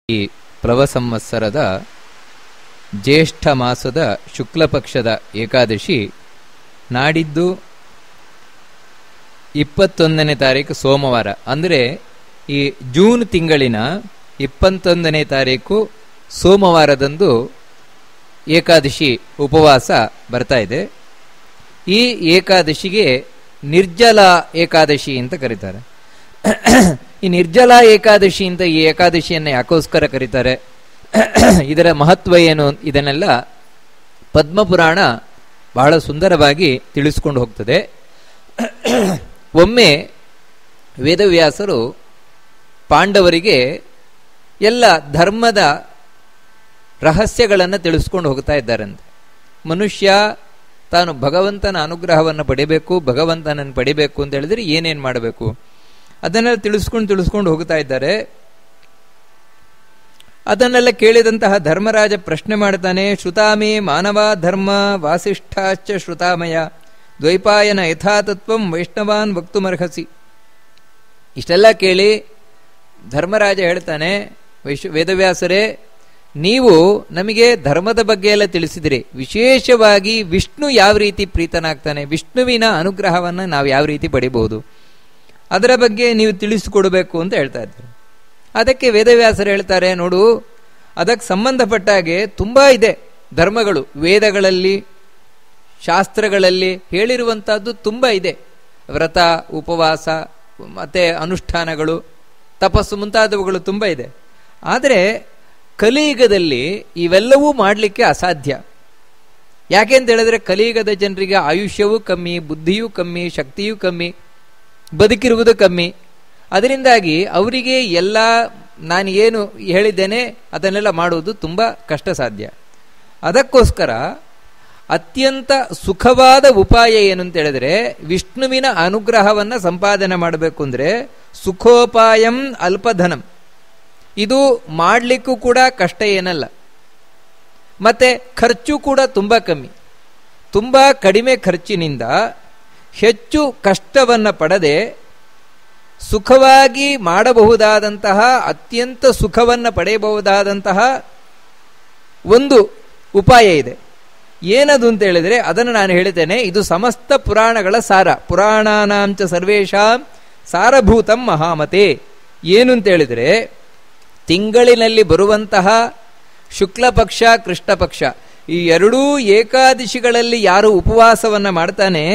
ಈ ಪ್ಲವ ಸಂವತ್ಸರದ ಜ್ಯೇಷ್ಠ ಮಾಸದ ಶುಕ್ಲ ಪಕ್ಷದ ಏಕಾದಶಿ ನಾಡಿದ್ದು ಇಪ್ಪತ್ತೊಂದನೇ ತಾರೀಕು ಸೋಮವಾರ ಅಂದರೆ ಈ ಜೂನ್ ತಿಂಗಳಿನ ಇಪ್ಪತ್ತೊಂದನೇ ತಾರೀಕು ಸೋಮವಾರದಂದು ಏಕಾದಶಿ ಉಪವಾಸ ಬರ್ತಾ ಇದೆ ಈ ಏಕಾದಶಿಗೆ ನಿರ್ಜಲ ಏಕಾದಶಿ ಅಂತ ಕರೀತಾರೆ ಈ ನಿರ್ಜಲ ಏಕಾದಶಿ ಅಂತ ಈ ಏಕಾದಶಿಯನ್ನು ಯಾಕೋಸ್ಕರ ಕರೀತಾರೆ ಇದರ ಮಹತ್ವ ಏನು ಇದನ್ನೆಲ್ಲ ಪದ್ಮಪುರಾಣ ಬಹಳ ಸುಂದರವಾಗಿ ತಿಳಿಸ್ಕೊಂಡು ಹೋಗ್ತದೆ ಒಮ್ಮೆ ವೇದವ್ಯಾಸರು ಪಾಂಡವರಿಗೆ ಎಲ್ಲ ಧರ್ಮದ ರಹಸ್ಯಗಳನ್ನು ತಿಳಿಸ್ಕೊಂಡು ಹೋಗ್ತಾ ಇದ್ದಾರಂತೆ ಮನುಷ್ಯ ತಾನು ಭಗವಂತನ ಅನುಗ್ರಹವನ್ನು ಪಡಿಬೇಕು ಭಗವಂತನನ್ನು ಪಡಿಬೇಕು ಅಂತ ಹೇಳಿದ್ರೆ ಏನೇನು ಮಾಡಬೇಕು ಅದನ್ನೆಲ್ಲ ತಿಳಿಸ್ಕೊಂಡು ತಿಳಿಸ್ಕೊಂಡು ಹೋಗ್ತಾ ಇದ್ದಾರೆ ಅದನ್ನೆಲ್ಲ ಕೇಳಿದಂತಹ ಧರ್ಮರಾಜ ಪ್ರಶ್ನೆ ಮಾಡ್ತಾನೆ ಶ್ರುತಾಮೇ ಮಾನವ ಧರ್ಮ ವಾಸಿಷ್ಠಾಶ್ಚ ಶ್ರುತಾಮಯ ದ್ವೈಪಾಯನ ಯಥಾತತ್ವಂ ವೈಷ್ಣವಾನ್ ವಕ್ತುಮರ್ಹಸಿ ಇಷ್ಟೆಲ್ಲ ಕೇಳಿ ಧರ್ಮರಾಜ ಹೇಳ್ತಾನೆ ವೈಶ್ ವೇದವ್ಯಾಸರೇ ನೀವು ನಮಗೆ ಧರ್ಮದ ಬಗ್ಗೆ ಎಲ್ಲ ತಿಳಿಸಿದಿರಿ ವಿಶೇಷವಾಗಿ ವಿಷ್ಣು ಯಾವ ರೀತಿ ಪ್ರೀತನಾಗ್ತಾನೆ ವಿಷ್ಣುವಿನ ಅನುಗ್ರಹವನ್ನು ನಾವು ಯಾವ ರೀತಿ ಪಡಿಬಹುದು ಅದರ ಬಗ್ಗೆ ನೀವು ತಿಳಿಸಿಕೊಡಬೇಕು ಅಂತ ಹೇಳ್ತಾ ಇದ್ದಾರೆ ಅದಕ್ಕೆ ವೇದವ್ಯಾಸರು ಹೇಳ್ತಾರೆ ನೋಡು ಅದಕ್ಕೆ ಸಂಬಂಧಪಟ್ಟ ಹಾಗೆ ತುಂಬ ಇದೆ ಧರ್ಮಗಳು ವೇದಗಳಲ್ಲಿ ಶಾಸ್ತ್ರಗಳಲ್ಲಿ ಹೇಳಿರುವಂತಹದ್ದು ತುಂಬ ಇದೆ ವ್ರತ ಉಪವಾಸ ಮತ್ತೆ ಅನುಷ್ಠಾನಗಳು ತಪಸ್ಸು ಮುಂತಾದವುಗಳು ತುಂಬ ಇದೆ ಆದರೆ ಕಲಿಯುಗದಲ್ಲಿ ಇವೆಲ್ಲವೂ ಮಾಡಲಿಕ್ಕೆ ಅಸಾಧ್ಯ ಯಾಕೆ ಅಂತ ಹೇಳಿದ್ರೆ ಕಲಿಯುಗದ ಜನರಿಗೆ ಆಯುಷ್ಯವೂ ಕಮ್ಮಿ ಬುದ್ಧಿಯೂ ಕಮ್ಮಿ ಶಕ್ತಿಯೂ ಕಮ್ಮಿ ಬದುಕಿರುವುದು ಕಮ್ಮಿ ಅದರಿಂದಾಗಿ ಅವರಿಗೆ ಎಲ್ಲ ನಾನು ಏನು ಹೇಳಿದ್ದೇನೆ ಅದನ್ನೆಲ್ಲ ಮಾಡುವುದು ತುಂಬ ಕಷ್ಟ ಸಾಧ್ಯ ಅದಕ್ಕೋಸ್ಕರ ಅತ್ಯಂತ ಸುಖವಾದ ಉಪಾಯ ಏನು ಅಂತ ಹೇಳಿದ್ರೆ ವಿಷ್ಣುವಿನ ಅನುಗ್ರಹವನ್ನು ಸಂಪಾದನೆ ಮಾಡಬೇಕು ಅಂದರೆ ಸುಖೋಪಾಯಂ ಅಲ್ಪಧನಂ ಇದು ಮಾಡಲಿಕ್ಕೂ ಕೂಡ ಕಷ್ಟ ಏನಲ್ಲ ಮತ್ತೆ ಖರ್ಚು ಕೂಡ ತುಂಬ ಕಮ್ಮಿ ತುಂಬ ಕಡಿಮೆ ಖರ್ಚಿನಿಂದ ಹೆಚ್ಚು ಕಷ್ಟವನ್ನು ಪಡದೆ ಸುಖವಾಗಿ ಮಾಡಬಹುದಾದಂತಹ ಅತ್ಯಂತ ಸುಖವನ್ನು ಪಡೆಯಬಹುದಾದಂತಹ ಒಂದು ಉಪಾಯ ಇದೆ ಏನದು ಅಂತ ಹೇಳಿದ್ರೆ ಅದನ್ನು ನಾನು ಹೇಳಿದ್ದೇನೆ ಇದು ಸಮಸ್ತ ಪುರಾಣಗಳ ಸಾರ ಪುರಾಣಾನಾಂಚ ಸರ್ವೇಶಾಂ ಸಾರಭೂತಂ ಮಹಾಮತೆ ಏನು ಅಂತ ಹೇಳಿದ್ರೆ ತಿಂಗಳಿನಲ್ಲಿ ಬರುವಂತಹ ಶುಕ್ಲ ಪಕ್ಷ ಕೃಷ್ಣ ಪಕ್ಷ ಈ ಎರಡೂ ಏಕಾದಶಿಗಳಲ್ಲಿ ಯಾರು ಉಪವಾಸವನ್ನ ಮಾಡ್ತಾನೆ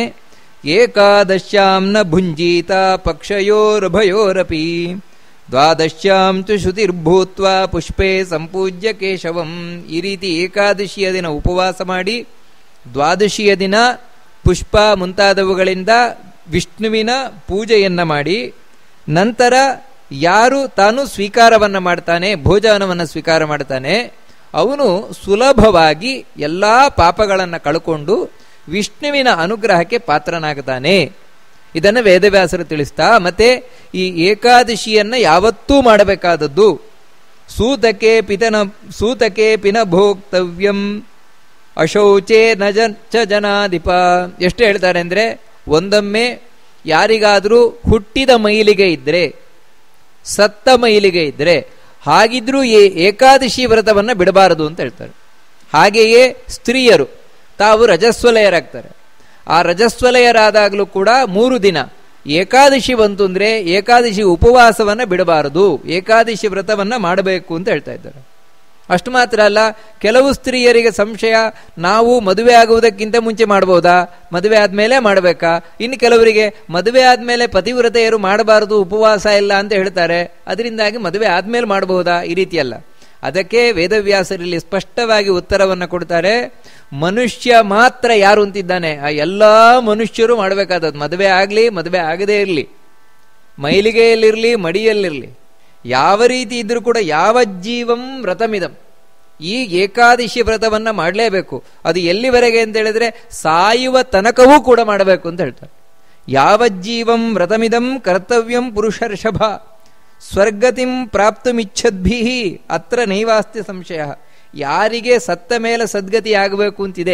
ಏಕಾದಶ್ಯಾಂ ನ ಭುಂಜೀತ ಪಕ್ಷಯೋರಭಯೋರಪಿ ದ್ವಾದಶ್ಯಾಂ ಚು ಶ್ರುತಿರ್ಭೂತ್ವ ಪುಷ್ಪೇ ಸಂಪೂಜ್ಯ ಕೇಶವಂ ಈ ರೀತಿ ಏಕಾದಶಿಯ ದಿನ ಉಪವಾಸ ಮಾಡಿ ದ್ವಾದಶಿಯ ದಿನ ಪುಷ್ಪ ಮುಂತಾದವುಗಳಿಂದ ವಿಷ್ಣುವಿನ ಪೂಜೆಯನ್ನ ಮಾಡಿ ನಂತರ ಯಾರು ತಾನು ಸ್ವೀಕಾರವನ್ನು ಮಾಡ್ತಾನೆ ಭೋಜನವನ್ನು ಸ್ವೀಕಾರ ಮಾಡ್ತಾನೆ ಅವನು ಸುಲಭವಾಗಿ ಎಲ್ಲ ಪಾಪಗಳನ್ನು ಕಳ್ಕೊಂಡು ವಿಷ್ಣುವಿನ ಅನುಗ್ರಹಕ್ಕೆ ಪಾತ್ರನಾಗ್ತಾನೆ ಇದನ್ನು ವೇದವ್ಯಾಸರು ತಿಳಿಸ್ತಾ ಮತ್ತೆ ಈ ಏಕಾದಶಿಯನ್ನ ಯಾವತ್ತೂ ಮಾಡಬೇಕಾದದ್ದು ಸೂತಕೆ ಪಿತನ ಸೂತಕೆ ಪಿನ ಭೋಕ್ತವ್ಯಂ ಅಶೌಚೆ ನಜ ಚ ಜನಾಧಿಪ ಎಷ್ಟು ಹೇಳ್ತಾರೆ ಅಂದ್ರೆ ಒಂದೊಮ್ಮೆ ಯಾರಿಗಾದರೂ ಹುಟ್ಟಿದ ಮೈಲಿಗೆ ಇದ್ರೆ ಸತ್ತ ಮೈಲಿಗೆ ಇದ್ರೆ ಹಾಗಿದ್ರೂ ಈ ಏಕಾದಶಿ ವ್ರತವನ್ನು ಬಿಡಬಾರದು ಅಂತ ಹೇಳ್ತಾರೆ ಹಾಗೆಯೇ ಸ್ತ್ರೀಯರು ತಾವು ರಜಸ್ವಲಯರಾಗ್ತಾರೆ ಆ ರಜಸ್ವಲಯರಾದಾಗಲೂ ಕೂಡ ಮೂರು ದಿನ ಏಕಾದಶಿ ಬಂತು ಅಂದ್ರೆ ಏಕಾದಶಿ ಉಪವಾಸವನ್ನ ಬಿಡಬಾರದು ಏಕಾದಶಿ ವ್ರತವನ್ನ ಮಾಡಬೇಕು ಅಂತ ಹೇಳ್ತಾ ಇದ್ದಾರೆ ಅಷ್ಟು ಮಾತ್ರ ಅಲ್ಲ ಕೆಲವು ಸ್ತ್ರೀಯರಿಗೆ ಸಂಶಯ ನಾವು ಮದುವೆ ಆಗುವುದಕ್ಕಿಂತ ಮುಂಚೆ ಮಾಡಬಹುದಾ ಮದುವೆ ಆದ್ಮೇಲೆ ಮಾಡಬೇಕಾ ಇನ್ನು ಕೆಲವರಿಗೆ ಮದುವೆ ಆದ್ಮೇಲೆ ಪತಿವ್ರತೆಯರು ಮಾಡಬಾರದು ಉಪವಾಸ ಇಲ್ಲ ಅಂತ ಹೇಳ್ತಾರೆ ಅದರಿಂದಾಗಿ ಮದುವೆ ಆದ್ಮೇಲೆ ಮಾಡಬಹುದಾ ಈ ರೀತಿಯಲ್ಲ ಅದಕ್ಕೆ ವೇದವ್ಯಾಸರಲ್ಲಿ ಸ್ಪಷ್ಟವಾಗಿ ಉತ್ತರವನ್ನು ಕೊಡ್ತಾರೆ ಮನುಷ್ಯ ಮಾತ್ರ ಯಾರು ಅಂತಿದ್ದಾನೆ ಆ ಎಲ್ಲಾ ಮನುಷ್ಯರು ಮಾಡಬೇಕಾದದ್ದು ಮದುವೆ ಆಗಲಿ ಮದುವೆ ಆಗದೇ ಇರಲಿ ಮೈಲಿಗೆಯಲ್ಲಿರಲಿ ಮಡಿಯಲ್ಲಿರಲಿ ಯಾವ ರೀತಿ ಇದ್ರೂ ಕೂಡ ಯಾವ ಜೀವಂ ವ್ರತಮಿದಂ ಈ ಏಕಾದಶಿ ವ್ರತವನ್ನ ಮಾಡಲೇಬೇಕು ಅದು ಎಲ್ಲಿವರೆಗೆ ಅಂತ ಹೇಳಿದ್ರೆ ಸಾಯುವ ತನಕವೂ ಕೂಡ ಮಾಡಬೇಕು ಅಂತ ಹೇಳ್ತಾರೆ ಯಾವ ಜೀವಂ ವ್ರತಮಿದಂ ಕರ್ತವ್ಯಂ ಪುರುಷರ್ಷಭ ಸ್ವರ್ಗತಿಂ ಪ್ರಾಪ್ತುಮಿಚ್ಛದ್ಭಿ ಅತ್ರ ನೈವಾಸ್ತಿ ಸಂಶಯ ಯಾರಿಗೆ ಸತ್ತ ಮೇಲೆ ಸದ್ಗತಿ ಆಗಬೇಕು ಅಂತಿದೆ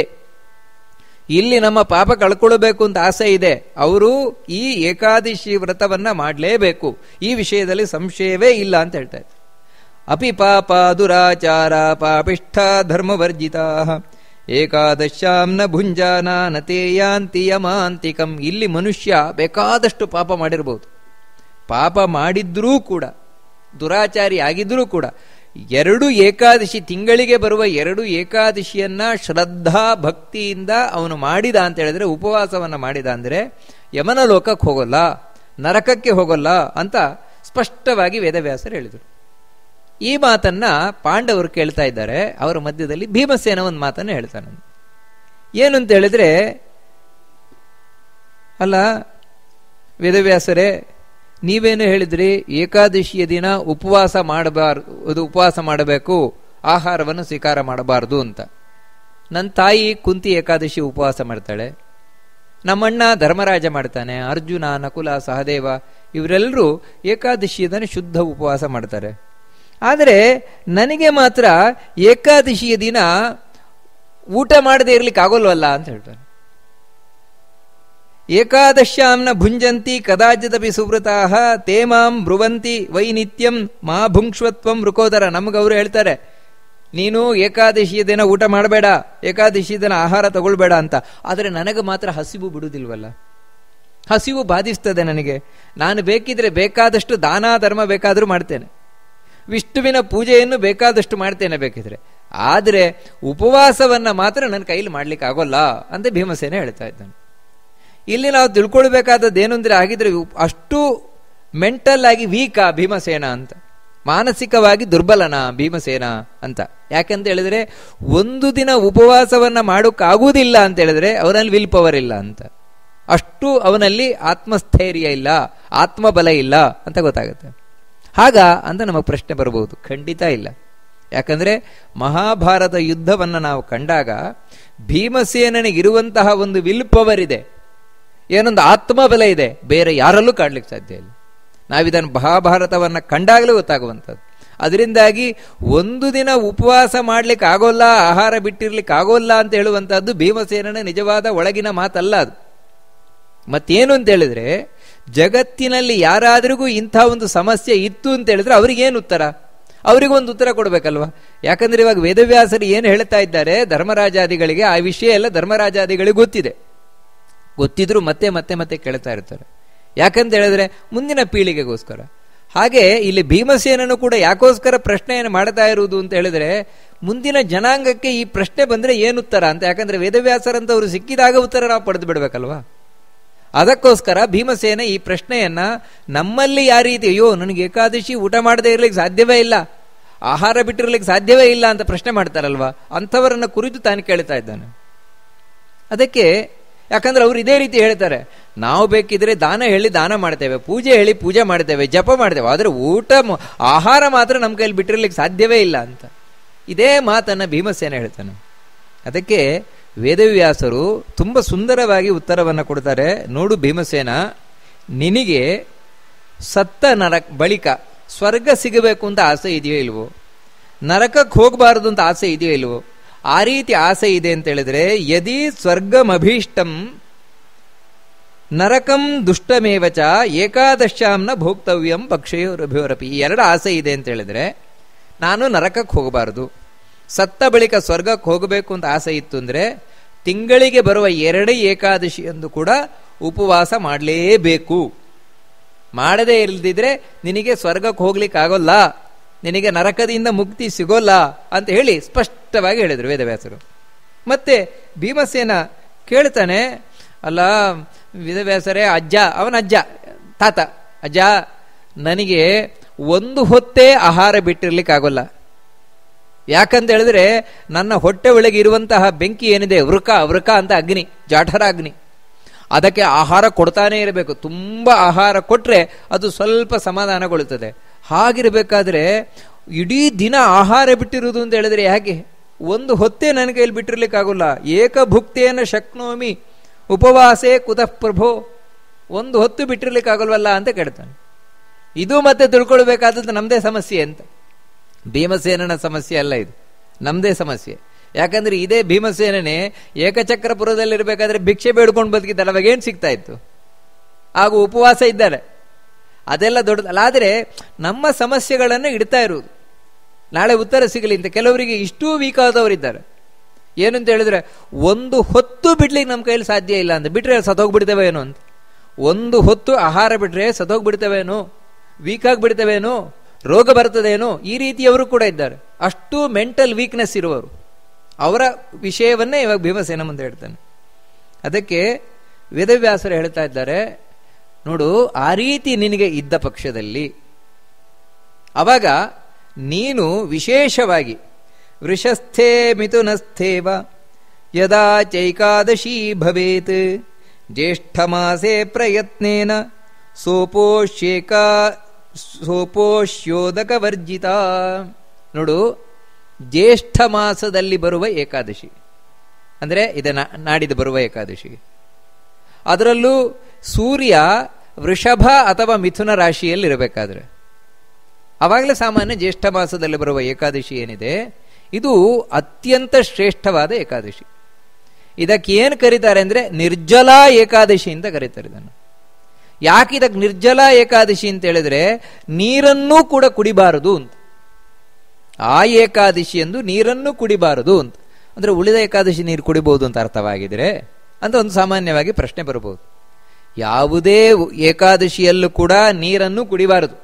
ಇಲ್ಲಿ ನಮ್ಮ ಪಾಪ ಕಳ್ಕೊಳ್ಬೇಕು ಅಂತ ಆಸೆ ಇದೆ ಅವರು ಈ ಏಕಾದಶಿ ವ್ರತವನ್ನ ಮಾಡಲೇಬೇಕು ಈ ವಿಷಯದಲ್ಲಿ ಸಂಶಯವೇ ಇಲ್ಲ ಅಂತ ಹೇಳ್ತಾ ಇದ್ದಾರೆ ಅಪಿ ಪಾಪ ದುರಾಚಾರ ಪಾಪಿಷ್ಠ ಧರ್ಮವರ್ಜಿತಾ ಏಕಾದಶಾಂ ನ ಭುಂಜಾನ ನತೇಯಾಂತಿ ಯಮಾಂತಿಕಂ ಇಲ್ಲಿ ಮನುಷ್ಯ ಬೇಕಾದಷ್ಟು ಪಾಪ ಮಾಡಿರ್ಬೋದು ಪಾಪ ಮಾಡಿದ್ರೂ ಕೂಡ ದುರಾಚಾರಿ ಆಗಿದ್ರೂ ಕೂಡ ಎರಡು ಏಕಾದಶಿ ತಿಂಗಳಿಗೆ ಬರುವ ಎರಡು ಏಕಾದಶಿಯನ್ನ ಶ್ರದ್ಧಾ ಭಕ್ತಿಯಿಂದ ಅವನು ಮಾಡಿದ ಅಂತ ಹೇಳಿದ್ರೆ ಉಪವಾಸವನ್ನ ಮಾಡಿದ ಅಂದ್ರೆ ಯಮನ ಲೋಕಕ್ಕೆ ಹೋಗೋಲ್ಲ ನರಕಕ್ಕೆ ಹೋಗೋಲ್ಲ ಅಂತ ಸ್ಪಷ್ಟವಾಗಿ ವೇದವ್ಯಾಸರು ಹೇಳಿದರು ಈ ಮಾತನ್ನ ಪಾಂಡವರು ಕೇಳ್ತಾ ಇದ್ದಾರೆ ಅವರ ಮಧ್ಯದಲ್ಲಿ ಭೀಮಸೇನ ಒಂದು ಮಾತನ್ನ ಹೇಳ್ತಾನೆ ಏನು ಅಂತ ಹೇಳಿದ್ರೆ ಅಲ್ಲ ವೇದವ್ಯಾಸರೇ ನೀವೇನು ಹೇಳಿದ್ರಿ ಏಕಾದಶಿಯ ದಿನ ಉಪವಾಸ ಮಾಡಬಾರ್ದು ಉಪವಾಸ ಮಾಡಬೇಕು ಆಹಾರವನ್ನು ಸ್ವೀಕಾರ ಮಾಡಬಾರದು ಅಂತ ನನ್ನ ತಾಯಿ ಕುಂತಿ ಏಕಾದಶಿ ಉಪವಾಸ ಮಾಡ್ತಾಳೆ ನಮ್ಮಣ್ಣ ಧರ್ಮರಾಜ ಮಾಡ್ತಾನೆ ಅರ್ಜುನ ನಕುಲ ಸಹದೇವ ಇವರೆಲ್ಲರೂ ಏಕಾದಶಿಯ ದಿನ ಶುದ್ಧ ಉಪವಾಸ ಮಾಡ್ತಾರೆ ಆದರೆ ನನಗೆ ಮಾತ್ರ ಏಕಾದಶಿಯ ದಿನ ಊಟ ಮಾಡದೇ ಇರ್ಲಿಕ್ಕೆ ಆಗೋಲ್ವಲ್ಲ ಅಂತ ಹೇಳ್ತಾರೆ ಏಕಾದಶ್ಯಾಮ್ನ ಭುಂಜಂತಿ ಕದಾಚಿದಪಿ ಸುವೃತಾ ತೇಮಾಂ ಬ್ರುವಂತಿ ವೈ ನಿತ್ಯಂ ಮಾ ಭುಂಕ್ಷ್ವತ್ವಂ ರುಕೋದರ ನಮ್ಗೆ ಅವರು ಹೇಳ್ತಾರೆ ನೀನು ಏಕಾದಶಿಯ ದಿನ ಊಟ ಮಾಡಬೇಡ ಏಕಾದಶಿಯ ದಿನ ಆಹಾರ ತಗೊಳ್ಬೇಡ ಅಂತ ಆದರೆ ನನಗೆ ಮಾತ್ರ ಹಸಿವು ಬಿಡುವುದಿಲ್ವಲ್ಲ ಹಸಿವು ಬಾಧಿಸ್ತದೆ ನನಗೆ ನಾನು ಬೇಕಿದ್ರೆ ಬೇಕಾದಷ್ಟು ದಾನ ಧರ್ಮ ಬೇಕಾದರೂ ಮಾಡ್ತೇನೆ ವಿಷ್ಣುವಿನ ಪೂಜೆಯನ್ನು ಬೇಕಾದಷ್ಟು ಮಾಡ್ತೇನೆ ಬೇಕಿದ್ರೆ ಆದರೆ ಉಪವಾಸವನ್ನ ಮಾತ್ರ ನನ್ನ ಕೈಲಿ ಮಾಡ್ಲಿಕ್ಕೆ ಆಗೋಲ್ಲ ಅಂತ ಭೀಮಸೇನೆ ಹೇಳ್ತಾ ಇದ್ದಾನೆ ಇಲ್ಲಿ ನಾವು ತಿಳ್ಕೊಳ್ಬೇಕಾದದ್ದು ಏನು ಅಂದ್ರೆ ಆಗಿದ್ರೆ ಅಷ್ಟು ಮೆಂಟಲ್ ಆಗಿ ವೀಕಾ ಭೀಮಸೇನ ಅಂತ ಮಾನಸಿಕವಾಗಿ ದುರ್ಬಲನ ಭೀಮಸೇನ ಅಂತ ಯಾಕಂತ ಹೇಳಿದ್ರೆ ಒಂದು ದಿನ ಉಪವಾಸವನ್ನ ಮಾಡೋಕ್ಕಾಗುವುದಿಲ್ಲ ಅಂತ ಹೇಳಿದ್ರೆ ಅವನಲ್ಲಿ ವಿಲ್ ಪವರ್ ಇಲ್ಲ ಅಂತ ಅಷ್ಟು ಅವನಲ್ಲಿ ಆತ್ಮಸ್ಥೈರ್ಯ ಇಲ್ಲ ಆತ್ಮಬಲ ಇಲ್ಲ ಅಂತ ಗೊತ್ತಾಗುತ್ತೆ ಹಾಗ ಅಂತ ನಮಗೆ ಪ್ರಶ್ನೆ ಬರಬಹುದು ಖಂಡಿತ ಇಲ್ಲ ಯಾಕಂದ್ರೆ ಮಹಾಭಾರತ ಯುದ್ಧವನ್ನು ನಾವು ಕಂಡಾಗ ಭೀಮಸೇನಿಗಿರುವಂತಹ ಒಂದು ವಿಲ್ ಪವರ್ ಇದೆ ಏನೊಂದು ಆತ್ಮಬಲ ಇದೆ ಬೇರೆ ಯಾರಲ್ಲೂ ಕಾಡ್ಲಿಕ್ಕೆ ಸಾಧ್ಯ ಇಲ್ಲ ನಾವಿದನ್ನು ಮಹಾಭಾರತವನ್ನು ಕಂಡಾಗಲೇ ಗೊತ್ತಾಗುವಂಥದ್ದು ಅದರಿಂದಾಗಿ ಒಂದು ದಿನ ಉಪವಾಸ ಮಾಡ್ಲಿಕ್ಕೆ ಆಗೋಲ್ಲ ಆಹಾರ ಬಿಟ್ಟಿರ್ಲಿಕ್ಕೆ ಆಗೋಲ್ಲ ಅಂತ ಹೇಳುವಂತಹದ್ದು ಭೀಮಸೇನನ ನಿಜವಾದ ಒಳಗಿನ ಮಾತಲ್ಲ ಅದು ಮತ್ತೇನು ಅಂತ ಹೇಳಿದ್ರೆ ಜಗತ್ತಿನಲ್ಲಿ ಯಾರಾದ್ರಿಗೂ ಇಂಥ ಒಂದು ಸಮಸ್ಯೆ ಇತ್ತು ಅಂತ ಹೇಳಿದ್ರೆ ಅವ್ರಿಗೇನು ಉತ್ತರ ಅವರಿಗೊಂದು ಉತ್ತರ ಕೊಡಬೇಕಲ್ವಾ ಯಾಕಂದ್ರೆ ಇವಾಗ ವೇದವ್ಯಾಸರು ಏನು ಹೇಳ್ತಾ ಇದ್ದಾರೆ ಧರ್ಮರಾಜಾದಿಗಳಿಗೆ ಆ ವಿಷಯ ಎಲ್ಲ ಧರ್ಮರಾಜಾದಿಗಳಿಗೆ ಗೊತ್ತಿದೆ ಗೊತ್ತಿದ್ರು ಮತ್ತೆ ಮತ್ತೆ ಮತ್ತೆ ಕೇಳ್ತಾ ಇರ್ತಾರೆ ಯಾಕಂತ ಹೇಳಿದ್ರೆ ಮುಂದಿನ ಪೀಳಿಗೆಗೋಸ್ಕರ ಹಾಗೆ ಇಲ್ಲಿ ಭೀಮಸೇನನು ಕೂಡ ಯಾಕೋಸ್ಕರ ಪ್ರಶ್ನೆಯನ್ನು ಮಾಡ್ತಾ ಇರುವುದು ಅಂತ ಹೇಳಿದ್ರೆ ಮುಂದಿನ ಜನಾಂಗಕ್ಕೆ ಈ ಪ್ರಶ್ನೆ ಬಂದ್ರೆ ಏನು ಉತ್ತರ ಅಂತ ಯಾಕಂದ್ರೆ ವೇದವ್ಯಾಸರಂತವರು ಸಿಕ್ಕಿದಾಗ ಉತ್ತರ ನಾವು ಪಡೆದು ಬಿಡ್ಬೇಕಲ್ವಾ ಅದಕ್ಕೋಸ್ಕರ ಭೀಮಸೇನ ಈ ಪ್ರಶ್ನೆಯನ್ನ ನಮ್ಮಲ್ಲಿ ಯಾವ ರೀತಿ ಅಯ್ಯೋ ನನಗೆ ಏಕಾದಶಿ ಊಟ ಮಾಡದೇ ಇರ್ಲಿಕ್ಕೆ ಸಾಧ್ಯವೇ ಇಲ್ಲ ಆಹಾರ ಬಿಟ್ಟಿರ್ಲಿಕ್ಕೆ ಸಾಧ್ಯವೇ ಇಲ್ಲ ಅಂತ ಪ್ರಶ್ನೆ ಮಾಡ್ತಾರಲ್ವಾ ಅಂಥವರನ್ನ ಕುರಿತು ತಾನು ಕೇಳ್ತಾ ಇದ್ದಾನೆ ಅದಕ್ಕೆ ಯಾಕಂದ್ರೆ ಅವ್ರು ಇದೇ ರೀತಿ ಹೇಳ್ತಾರೆ ನಾವು ಬೇಕಿದ್ರೆ ದಾನ ಹೇಳಿ ದಾನ ಮಾಡ್ತೇವೆ ಪೂಜೆ ಹೇಳಿ ಪೂಜೆ ಮಾಡ್ತೇವೆ ಜಪ ಮಾಡ್ತೇವೆ ಆದರೆ ಊಟ ಆಹಾರ ಮಾತ್ರ ನಮ್ಮ ಕೈಯಲ್ಲಿ ಬಿಟ್ಟಿರ್ಲಿಕ್ಕೆ ಸಾಧ್ಯವೇ ಇಲ್ಲ ಅಂತ ಇದೇ ಮಾತನ್ನ ಭೀಮಸೇನ ಹೇಳ್ತಾನೆ ಅದಕ್ಕೆ ವೇದವ್ಯಾಸರು ತುಂಬ ಸುಂದರವಾಗಿ ಉತ್ತರವನ್ನು ಕೊಡ್ತಾರೆ ನೋಡು ಭೀಮಸೇನ ನಿನಗೆ ಸತ್ತ ನರಕ ಬಳಿಕ ಸ್ವರ್ಗ ಸಿಗಬೇಕು ಅಂತ ಆಸೆ ಇದೆಯೋ ಇಲ್ವೋ ನರಕಕ್ಕೆ ಹೋಗಬಾರದು ಅಂತ ಆಸೆ ಇದೆಯೋ ಇಲ್ವೋ ಆ ರೀತಿ ಆಸೆ ಇದೆ ಅಂತ ಹೇಳಿದ್ರೆ ಯದಿ ಸ್ವರ್ಗಮಭೀಷ್ಟಂ ನರಕಂ ದುಷ್ಟಮೇವಚ ಏಕಾದಶಾಂನ ಭೋಕ್ತವ್ಯಂ ಪಕ್ಷಯೋರಭಿವರಪಿ ಈ ಎರಡು ಆಸೆ ಇದೆ ಅಂತ ಹೇಳಿದ್ರೆ ನಾನು ನರಕಕ್ಕೆ ಹೋಗಬಾರದು ಸತ್ತ ಬಳಿಕ ಸ್ವರ್ಗಕ್ಕೆ ಹೋಗಬೇಕು ಅಂತ ಆಸೆ ಇತ್ತು ಅಂದ್ರೆ ತಿಂಗಳಿಗೆ ಬರುವ ಎರಡೇ ಏಕಾದಶಿ ಎಂದು ಕೂಡ ಉಪವಾಸ ಮಾಡಲೇಬೇಕು ಮಾಡದೇ ಇಲ್ಲದಿದ್ರೆ ನಿನಗೆ ಸ್ವರ್ಗಕ್ಕೆ ಹೋಗ್ಲಿಕ್ಕೆ ಆಗೋಲ್ಲ ನಿನಗೆ ನರಕದಿಂದ ಮುಕ್ತಿ ಸಿಗೋಲ್ಲ ಅಂತ ಹೇಳಿ ಸ್ಪಷ್ಟವಾಗಿ ಹೇಳಿದರು ವೇದವ್ಯಾಸರು ಮತ್ತೆ ಭೀಮಸೇನ ಕೇಳ್ತಾನೆ ಅಲ್ಲ ವೇದವ್ಯಾಸರೇ ಅಜ್ಜ ಅವನ ಅಜ್ಜ ತಾತ ಅಜ್ಜ ನನಗೆ ಒಂದು ಹೊತ್ತೇ ಆಹಾರ ಬಿಟ್ಟಿರ್ಲಿಕ್ಕೆ ಆಗೋಲ್ಲ ಯಾಕಂತ ಹೇಳಿದ್ರೆ ನನ್ನ ಹೊಟ್ಟೆ ಒಳಗೆ ಇರುವಂತಹ ಬೆಂಕಿ ಏನಿದೆ ವೃಕ ವೃಕ ಅಂತ ಅಗ್ನಿ ಜಾಠರ ಅಗ್ನಿ ಅದಕ್ಕೆ ಆಹಾರ ಕೊಡ್ತಾನೆ ಇರಬೇಕು ತುಂಬ ಆಹಾರ ಕೊಟ್ರೆ ಅದು ಸ್ವಲ್ಪ ಸಮಾಧಾನಗೊಳ್ಳುತ್ತದೆ ಹಾಗಿರಬೇಕಾದ್ರೆ ಇಡೀ ದಿನ ಆಹಾರ ಬಿಟ್ಟಿರುವುದು ಅಂತ ಹೇಳಿದ್ರೆ ಯಾಕೆ ಒಂದು ಹೊತ್ತೇ ನನ್ನ ಕೈಯಲ್ಲಿ ಬಿಟ್ಟಿರ್ಲಿಕ್ಕಾಗೋಲ್ಲ ಏಕಭುಕ್ತೇನ ಶಕ್ನೋಮಿ ಉಪವಾಸೇ ಕುತಃ ಪ್ರಭೋ ಒಂದು ಹೊತ್ತು ಬಿಟ್ಟಿರ್ಲಿಕ್ಕಾಗಲ್ವಲ್ಲ ಅಂತ ಕೇಳ್ತಾನೆ ಇದು ಮತ್ತೆ ತಿಳ್ಕೊಳ್ಬೇಕಾದದ್ದು ನಮ್ಮದೇ ಸಮಸ್ಯೆ ಅಂತ ಭೀಮಸೇನನ ಸಮಸ್ಯೆ ಅಲ್ಲ ಇದು ನಮ್ಮದೇ ಸಮಸ್ಯೆ ಯಾಕಂದ್ರೆ ಇದೇ ಭೀಮಸೇನನೇ ಏಕಚಕ್ರಪುರದಲ್ಲಿರ್ಬೇಕಾದ್ರೆ ಭಿಕ್ಷೆ ಬೇಡ್ಕೊಂಡು ಬದುಕಿದ್ದಲ್ಲ ಅವಾಗೇನು ಸಿಗ್ತಾ ಇತ್ತು ಹಾಗೂ ಉಪವಾಸ ಇದ್ದಾರೆ ಅದೆಲ್ಲ ದೊಡ್ಡದಲ್ಲ ಆದರೆ ನಮ್ಮ ಸಮಸ್ಯೆಗಳನ್ನು ಇಡ್ತಾ ಇರುವುದು ನಾಳೆ ಉತ್ತರ ಸಿಗಲಿ ಅಂತ ಕೆಲವರಿಗೆ ಇಷ್ಟೂ ವೀಕ್ ಆದವರಿದ್ದಾರೆ ಏನಂತ ಹೇಳಿದ್ರೆ ಒಂದು ಹೊತ್ತು ಬಿಡ್ಲಿಕ್ಕೆ ನಮ್ಮ ಕೈಯಲ್ಲಿ ಸಾಧ್ಯ ಇಲ್ಲ ಅಂತ ಬಿಟ್ರೆ ಸತ್ತೋಗ್ಬಿಡ್ತೇವೇನೋ ಅಂತ ಒಂದು ಹೊತ್ತು ಆಹಾರ ಬಿಟ್ರೆ ಸತ್ತೋಗ್ಬಿಡ್ತೇವೇನೋ ವೀಕ್ ಆಗಿಬಿಡ್ತೇವೇನೋ ರೋಗ ಬರ್ತದೇನೋ ಈ ರೀತಿಯವರು ಕೂಡ ಇದ್ದಾರೆ ಅಷ್ಟು ಮೆಂಟಲ್ ವೀಕ್ನೆಸ್ ಇರುವವರು ಅವರ ವಿಷಯವನ್ನೇ ಇವಾಗ ಭೀಮಸೇನ ಮುಂದೆ ಹೇಳ್ತಾನೆ ಅದಕ್ಕೆ ವೇದವ್ಯಾಸರು ಹೇಳ್ತಾ ಇದ್ದಾರೆ ನೋಡು ಆ ರೀತಿ ನಿನಗೆ ಇದ್ದ ಪಕ್ಷದಲ್ಲಿ ಅವಾಗ ನೀನು ವಿಶೇಷವಾಗಿ ವೃಷಸ್ಥೇ ಮಿಥುನಸ್ಥೇವ ಯದಾ ಚೈಕಾದಶಿ ಭವೇತ್ ಜ್ಯೇಷ್ಠ ಮಾಸೆ ಪ್ರಯತ್ನೇನ ಸೋಪೋಷ್ಯೇಕ ಸೋಪೋಷ್ಯೋದಕ ವರ್ಜಿತ ನೋಡು ಜ್ಯೇಷ್ಠ ಮಾಸದಲ್ಲಿ ಬರುವ ಏಕಾದಶಿ ಅಂದರೆ ಇದೆ ನಾಡಿದ್ದು ಬರುವ ಏಕಾದಶಿ ಅದರಲ್ಲೂ ಸೂರ್ಯ ವೃಷಭ ಅಥವಾ ಮಿಥುನ ರಾಶಿಯಲ್ಲಿ ಇರಬೇಕಾದ್ರೆ ಆವಾಗಲೇ ಸಾಮಾನ್ಯ ಜ್ಯೇಷ್ಠ ಮಾಸದಲ್ಲಿ ಬರುವ ಏಕಾದಶಿ ಏನಿದೆ ಇದು ಅತ್ಯಂತ ಶ್ರೇಷ್ಠವಾದ ಏಕಾದಶಿ ಇದಕ್ಕೆ ಏನು ಕರೀತಾರೆ ಅಂದರೆ ನಿರ್ಜಲಾ ಏಕಾದಶಿ ಅಂತ ಕರೀತಾರೆ ಇದನ್ನು ಯಾಕೆ ಇದಕ್ಕೆ ನಿರ್ಜಲ ಏಕಾದಶಿ ಅಂತ ಹೇಳಿದ್ರೆ ನೀರನ್ನೂ ಕೂಡ ಕುಡಿಬಾರದು ಅಂತ ಆ ಏಕಾದಶಿ ಎಂದು ನೀರನ್ನು ಕುಡಿಬಾರದು ಅಂತ ಅಂದ್ರೆ ಉಳಿದ ಏಕಾದಶಿ ನೀರು ಕುಡಿಬಹುದು ಅಂತ ಅರ್ಥವಾಗಿದ್ರೆ ಅಂತ ಒಂದು ಸಾಮಾನ್ಯವಾಗಿ ಪ್ರಶ್ನೆ ಬರಬಹುದು ಯಾವುದೇ ಏಕಾದಶಿಯಲ್ಲೂ ಕೂಡ ನೀರನ್ನು ಕುಡಿಬಾರದು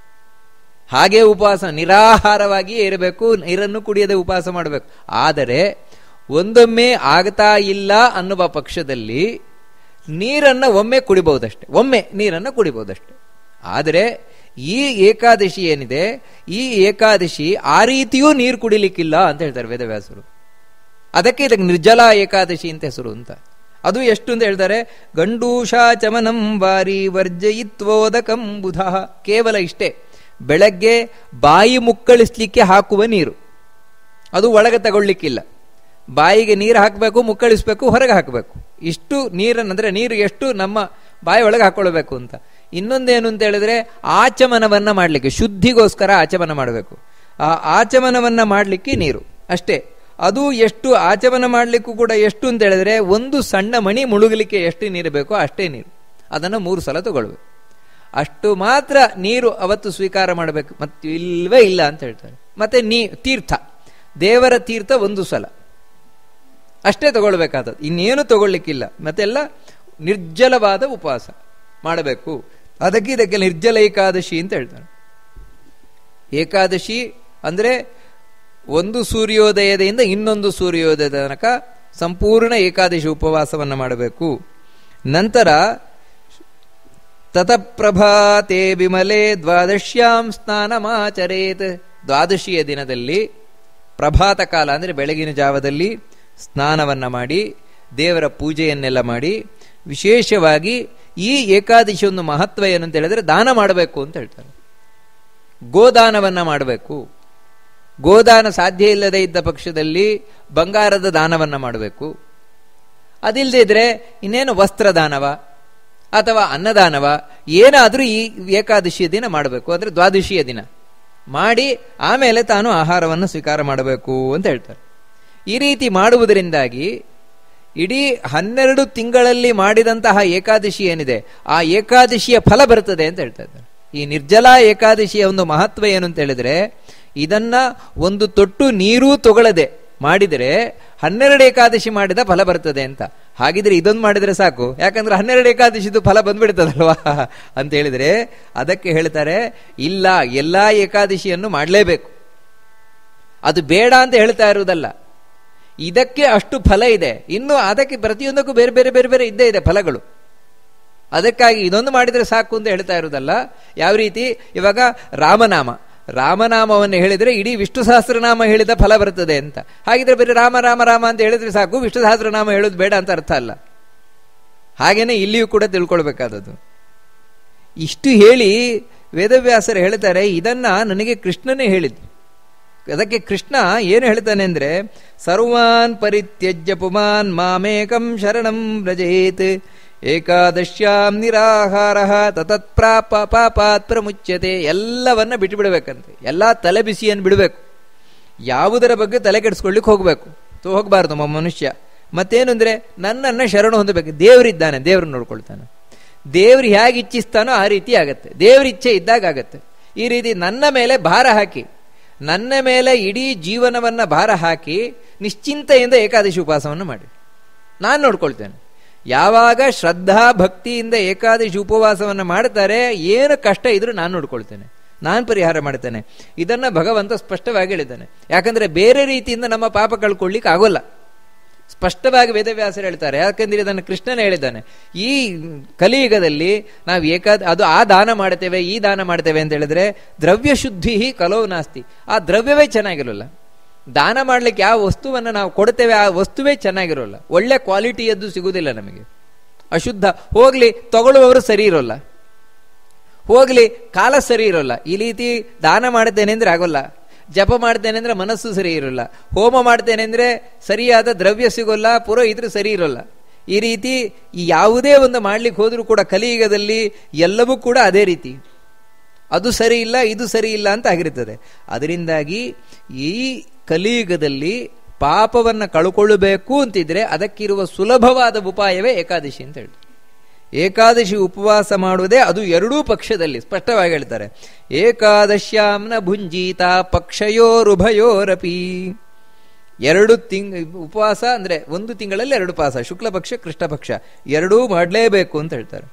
ಹಾಗೆ ಉಪವಾಸ ನಿರಾಹಾರವಾಗಿಯೇ ಇರಬೇಕು ನೀರನ್ನು ಕುಡಿಯದೆ ಉಪವಾಸ ಮಾಡಬೇಕು ಆದರೆ ಒಂದೊಮ್ಮೆ ಆಗ್ತಾ ಇಲ್ಲ ಅನ್ನುವ ಪಕ್ಷದಲ್ಲಿ ನೀರನ್ನ ಒಮ್ಮೆ ಕುಡಿಬಹುದಷ್ಟೆ ಒಮ್ಮೆ ನೀರನ್ನು ಕುಡಿಬಹುದಷ್ಟೆ ಆದರೆ ಈ ಏಕಾದಶಿ ಏನಿದೆ ಈ ಏಕಾದಶಿ ಆ ರೀತಿಯೂ ನೀರು ಕುಡಿಲಿಕ್ಕಿಲ್ಲ ಅಂತ ಹೇಳ್ತಾರೆ ವೇದವ್ಯಾಸರು ಅದಕ್ಕೆ ಇದಕ್ಕೆ ನಿರ್ಜಲ ಏಕಾದಶಿ ಅಂತ ಹೆಸರು ಅಂತ ಅದು ಎಷ್ಟು ಅಂತ ಹೇಳ್ತಾರೆ ಗಂಡೂಷಾ ಚಮನಂ ವಾರಿ ವರ್ಜಯಿತ್ವೋದಕಂ ಬುಧ ಕೇವಲ ಇಷ್ಟೇ ಬೆಳಗ್ಗೆ ಬಾಯಿ ಮುಕ್ಕಳಿಸ್ಲಿಕ್ಕೆ ಹಾಕುವ ನೀರು ಅದು ಒಳಗೆ ತಗೊಳ್ಳಿಕ್ಕಿಲ್ಲ ಬಾಯಿಗೆ ನೀರು ಹಾಕಬೇಕು ಮುಕ್ಕಳಿಸ್ಬೇಕು ಹೊರಗೆ ಹಾಕಬೇಕು ಇಷ್ಟು ನೀರನ್ನು ಅಂದರೆ ನೀರು ಎಷ್ಟು ನಮ್ಮ ಬಾಯಿ ಒಳಗೆ ಹಾಕೊಳ್ಬೇಕು ಅಂತ ಇನ್ನೊಂದೇನು ಅಂತ ಹೇಳಿದ್ರೆ ಆಚಮನವನ್ನ ಮಾಡಲಿಕ್ಕೆ ಶುದ್ಧಿಗೋಸ್ಕರ ಆಚಮನ ಮಾಡಬೇಕು ಆ ಆಚಮನವನ್ನ ಮಾಡಲಿಕ್ಕೆ ನೀರು ಅಷ್ಟೇ ಅದು ಎಷ್ಟು ಆಚಮನ ಮಾಡಲಿಕ್ಕೂ ಕೂಡ ಎಷ್ಟು ಅಂತ ಹೇಳಿದ್ರೆ ಒಂದು ಸಣ್ಣ ಮಣಿ ಮುಳುಗಲಿಕ್ಕೆ ಎಷ್ಟು ನೀರು ಬೇಕೋ ಅಷ್ಟೇ ನೀರು ಅದನ್ನು ಮೂರು ಸಲ ತಗೊಳ್ಬೇಕು ಅಷ್ಟು ಮಾತ್ರ ನೀರು ಅವತ್ತು ಸ್ವೀಕಾರ ಮಾಡಬೇಕು ಮತ್ತು ಇಲ್ವೇ ಇಲ್ಲ ಅಂತ ಹೇಳ್ತಾರೆ ಮತ್ತೆ ನೀ ತೀರ್ಥ ದೇವರ ತೀರ್ಥ ಒಂದು ಸಲ ಅಷ್ಟೇ ತಗೊಳ್ಬೇಕಾದದ್ದು ಇನ್ನೇನು ತಗೊಳ್ಲಿಕ್ಕಿಲ್ಲ ಮತ್ತೆಲ್ಲ ನಿರ್ಜಲವಾದ ಉಪವಾಸ ಮಾಡಬೇಕು ಅದಕ್ಕೆ ಇದಕ್ಕೆ ನಿರ್ಜಲ ಏಕಾದಶಿ ಅಂತ ಹೇಳ್ತಾರೆ ಏಕಾದಶಿ ಅಂದ್ರೆ ಒಂದು ಸೂರ್ಯೋದಯದಿಂದ ಇನ್ನೊಂದು ಸೂರ್ಯೋದಯದ ತನಕ ಸಂಪೂರ್ಣ ಏಕಾದಶಿ ಉಪವಾಸವನ್ನು ಮಾಡಬೇಕು ನಂತರ ತತಪ್ರಭಾತೆ ವಿಮಲೆ ದ್ವಾದಶ್ಯಾಂ ಸ್ನಾನಮಾಚರೇತ್ ದ್ವಾದಶಿಯ ದಿನದಲ್ಲಿ ಪ್ರಭಾತ ಕಾಲ ಅಂದರೆ ಬೆಳಗಿನ ಜಾವದಲ್ಲಿ ಸ್ನಾನವನ್ನ ಮಾಡಿ ದೇವರ ಪೂಜೆಯನ್ನೆಲ್ಲ ಮಾಡಿ ವಿಶೇಷವಾಗಿ ಈ ಏಕಾದಶಿ ಒಂದು ಮಹತ್ವ ಏನು ಅಂತ ಹೇಳಿದ್ರೆ ದಾನ ಮಾಡಬೇಕು ಅಂತ ಹೇಳ್ತಾರೆ ಗೋದಾನವನ್ನ ಮಾಡಬೇಕು ಗೋದಾನ ಸಾಧ್ಯ ಇಲ್ಲದೆ ಇದ್ದ ಪಕ್ಷದಲ್ಲಿ ಬಂಗಾರದ ದಾನವನ್ನ ಮಾಡಬೇಕು ಅದಿಲ್ಲದೆ ಇದ್ರೆ ಇನ್ನೇನು ವಸ್ತ್ರದಾನವ ಅಥವಾ ಅನ್ನದಾನವ ಏನಾದರೂ ಈ ಏಕಾದಶಿಯ ದಿನ ಮಾಡಬೇಕು ಅಂದರೆ ದ್ವಾದಶಿಯ ದಿನ ಮಾಡಿ ಆಮೇಲೆ ತಾನು ಆಹಾರವನ್ನು ಸ್ವೀಕಾರ ಮಾಡಬೇಕು ಅಂತ ಹೇಳ್ತಾರೆ ಈ ರೀತಿ ಮಾಡುವುದರಿಂದಾಗಿ ಇಡೀ ಹನ್ನೆರಡು ತಿಂಗಳಲ್ಲಿ ಮಾಡಿದಂತಹ ಏಕಾದಶಿ ಏನಿದೆ ಆ ಏಕಾದಶಿಯ ಫಲ ಬರ್ತದೆ ಅಂತ ಹೇಳ್ತಾ ಇದ್ದಾರೆ ಈ ನಿರ್ಜಲ ಏಕಾದಶಿಯ ಒಂದು ಮಹತ್ವ ಏನು ಅಂತ ಹೇಳಿದ್ರೆ ಇದನ್ನ ಒಂದು ತೊಟ್ಟು ನೀರೂ ತಗೊಳ್ಳದೆ ಮಾಡಿದರೆ ಹನ್ನೆರಡು ಏಕಾದಶಿ ಮಾಡಿದ ಫಲ ಬರ್ತದೆ ಅಂತ ಹಾಗಿದ್ರೆ ಇದೊಂದು ಮಾಡಿದ್ರೆ ಸಾಕು ಯಾಕಂದ್ರೆ ಹನ್ನೆರಡು ಏಕಾದಶಿದು ಫಲ ಬಂದ್ಬಿಡ್ತದಲ್ವಾ ಅಂತ ಹೇಳಿದ್ರೆ ಅದಕ್ಕೆ ಹೇಳ್ತಾರೆ ಇಲ್ಲ ಎಲ್ಲಾ ಏಕಾದಶಿಯನ್ನು ಮಾಡಲೇಬೇಕು ಅದು ಬೇಡ ಅಂತ ಹೇಳ್ತಾ ಇರುವುದಲ್ಲ ಇದಕ್ಕೆ ಅಷ್ಟು ಫಲ ಇದೆ ಇನ್ನು ಅದಕ್ಕೆ ಪ್ರತಿಯೊಂದಕ್ಕೂ ಬೇರೆ ಬೇರೆ ಬೇರೆ ಬೇರೆ ಇದ್ದೇ ಇದೆ ಫಲಗಳು ಅದಕ್ಕಾಗಿ ಇದೊಂದು ಮಾಡಿದರೆ ಸಾಕು ಅಂತ ಹೇಳ್ತಾ ಇರುವುದಲ್ಲ ಯಾವ ರೀತಿ ಇವಾಗ ರಾಮನಾಮ ರಾಮನಾಮವನ್ನು ಹೇಳಿದರೆ ಇಡೀ ವಿಷ್ಣು ಸಹಸ್ರನಾಮ ಹೇಳಿದ ಫಲ ಬರ್ತದೆ ಅಂತ ಹಾಗಿದ್ರೆ ಬೇರೆ ರಾಮ ರಾಮ ರಾಮ ಅಂತ ಹೇಳಿದ್ರೆ ಸಾಕು ವಿಷ್ಣು ಸಹಸ್ರನಾಮ ಹೇಳೋದು ಬೇಡ ಅಂತ ಅರ್ಥ ಅಲ್ಲ ಹಾಗೇನೆ ಇಲ್ಲಿಯೂ ಕೂಡ ತಿಳ್ಕೊಳ್ಬೇಕಾದದ್ದು ಇಷ್ಟು ಹೇಳಿ ವೇದವ್ಯಾಸರು ಹೇಳ್ತಾರೆ ಇದನ್ನ ನನಗೆ ಕೃಷ್ಣನೇ ಹೇಳಿದ್ದು ಅದಕ್ಕೆ ಕೃಷ್ಣ ಏನು ಹೇಳ್ತಾನೆ ಅಂದ್ರೆ ಸರ್ವಾನ್ ಪರಿತ್ಯಜ್ಯ ಪುಮಾನ್ ಮಾಮೇಕಂ ಶರಣಂ ವ್ರಜೇತ್ ಏಕಾದಶ್ಯಾಂ ನಿರಾಹಾರ ತತತ್ ಪ್ರಾಪ ಪಾಪಾತ್ ಪ್ರಮುಚ್ಯತೆ ಎಲ್ಲವನ್ನ ಬಿಟ್ಟು ಬಿಡಬೇಕಂತೆ ಎಲ್ಲ ತಲೆ ಬಿಸಿಯನ್ನು ಬಿಡಬೇಕು ಯಾವುದರ ಬಗ್ಗೆ ತಲೆ ಕೆಡಿಸ್ಕೊಳ್ಳಿಕ್ಕೆ ಹೋಗಬೇಕು ತೋ ಹೋಗಬಾರ್ದು ನಮ್ಮ ಮನುಷ್ಯ ಮತ್ತೇನು ಅಂದ್ರೆ ನನ್ನನ್ನ ಶರಣ ಹೊಂದಬೇಕು ದೇವರಿದ್ದಾನೆ ದೇವ್ರನ್ನ ನೋಡ್ಕೊಳ್ತಾನೆ ದೇವ್ರು ಹೇಗೆ ಇಚ್ಛಿಸ್ತಾನೋ ಆ ರೀತಿ ಆಗತ್ತೆ ದೇವ್ರ ಇಚ್ಛೆ ಇದ್ದಾಗ ಆಗತ್ತೆ ಈ ರೀತಿ ನನ್ನ ಮೇಲೆ ಭಾರ ಹಾಕಿ ನನ್ನ ಮೇಲೆ ಇಡೀ ಜೀವನವನ್ನ ಭಾರ ಹಾಕಿ ನಿಶ್ಚಿಂತೆಯಿಂದ ಏಕಾದಶಿ ಉಪವಾಸವನ್ನು ಮಾಡಿ ನಾನು ನೋಡ್ಕೊಳ್ತೇನೆ ಯಾವಾಗ ಶ್ರದ್ಧಾ ಭಕ್ತಿಯಿಂದ ಏಕಾದಶಿ ಉಪವಾಸವನ್ನು ಮಾಡ್ತಾರೆ ಏನು ಕಷ್ಟ ಇದ್ರೂ ನಾನು ನೋಡ್ಕೊಳ್ತೇನೆ ನಾನು ಪರಿಹಾರ ಮಾಡ್ತೇನೆ ಇದನ್ನ ಭಗವಂತ ಸ್ಪಷ್ಟವಾಗಿ ಹೇಳಿದ್ದಾನೆ ಯಾಕಂದ್ರೆ ಬೇರೆ ರೀತಿಯಿಂದ ನಮ್ಮ ಪಾಪ ಕಳ್ಕೊಳ್ಳಿಕ್ಕೆ ಆಗೋಲ್ಲ ಸ್ಪಷ್ಟವಾಗಿ ವೇದವ್ಯಾಸರು ಹೇಳ್ತಾರೆ ಯಾಕಂದ್ರೆ ಇದನ್ನು ಕೃಷ್ಣನೇ ಹೇಳಿದ್ದಾನೆ ಈ ಕಲಿಯುಗದಲ್ಲಿ ನಾವು ಏಕಾದ ಅದು ಆ ದಾನ ಮಾಡ್ತೇವೆ ಈ ದಾನ ಮಾಡ್ತೇವೆ ಅಂತ ಹೇಳಿದ್ರೆ ದ್ರವ್ಯ ಶುದ್ಧಿ ಕಲೋ ನಾಸ್ತಿ ಆ ದ್ರವ್ಯವೇ ಚೆನ್ನಾಗಿರೋಲ್ಲ ದಾನ ಮಾಡ್ಲಿಕ್ಕೆ ಯಾವ ವಸ್ತುವನ್ನು ನಾವು ಕೊಡ್ತೇವೆ ಆ ವಸ್ತುವೇ ಚೆನ್ನಾಗಿರೋಲ್ಲ ಒಳ್ಳೆ ಕ್ವಾಲಿಟಿಯದ್ದು ಸಿಗುವುದಿಲ್ಲ ನಮಗೆ ಅಶುದ್ಧ ಹೋಗ್ಲಿ ತಗೊಳ್ಳುವವರು ಸರಿ ಇರೋಲ್ಲ ಹೋಗ್ಲಿ ಕಾಲ ಸರಿ ಇರೋಲ್ಲ ಈ ರೀತಿ ದಾನ ಮಾಡ್ತೇನೆ ಅಂದ್ರೆ ಆಗೋಲ್ಲ ಜಪ ಮಾಡ್ತೇನೆ ಅಂದ್ರೆ ಮನಸ್ಸು ಸರಿ ಇರೋಲ್ಲ ಹೋಮ ಮಾಡ್ತೇನೆ ಅಂದ್ರೆ ಸರಿಯಾದ ದ್ರವ್ಯ ಸಿಗೋಲ್ಲ ಪುರೋಹಿತರು ಸರಿ ಇರೋಲ್ಲ ಈ ರೀತಿ ಈ ಯಾವುದೇ ಒಂದು ಮಾಡ್ಲಿಕ್ಕೆ ಹೋದ್ರೂ ಕೂಡ ಕಲಿಯುಗದಲ್ಲಿ ಎಲ್ಲವೂ ಕೂಡ ಅದೇ ರೀತಿ ಅದು ಸರಿ ಇಲ್ಲ ಇದು ಸರಿ ಇಲ್ಲ ಅಂತ ಆಗಿರುತ್ತದೆ ಅದರಿಂದಾಗಿ ಈ ಕಲಿಯುಗದಲ್ಲಿ ಪಾಪವನ್ನು ಕಳ್ಕೊಳ್ಳಬೇಕು ಅಂತಿದ್ರೆ ಅದಕ್ಕಿರುವ ಸುಲಭವಾದ ಉಪಾಯವೇ ಏಕಾದಶಿ ಅಂತ ಹೇಳ್ತಾರೆ ಏಕಾದಶಿ ಉಪವಾಸ ಮಾಡುವುದೇ ಅದು ಎರಡೂ ಪಕ್ಷದಲ್ಲಿ ಸ್ಪಷ್ಟವಾಗಿ ಹೇಳ್ತಾರೆ ಏಕಾದಶ್ಯಾಮ್ನ ಭುಂಜೀತ ಪಕ್ಷಯೋರುಭಯೋರಪಿ ಎರಡು ತಿಂಗ್ ಉಪವಾಸ ಅಂದ್ರೆ ಒಂದು ತಿಂಗಳಲ್ಲಿ ಎರಡು ಪಾಸ ಶುಕ್ಲ ಪಕ್ಷ ಕೃಷ್ಣ ಪಕ್ಷ ಎರಡೂ ಮಾಡಲೇಬೇಕು ಅಂತ ಹೇಳ್ತಾರೆ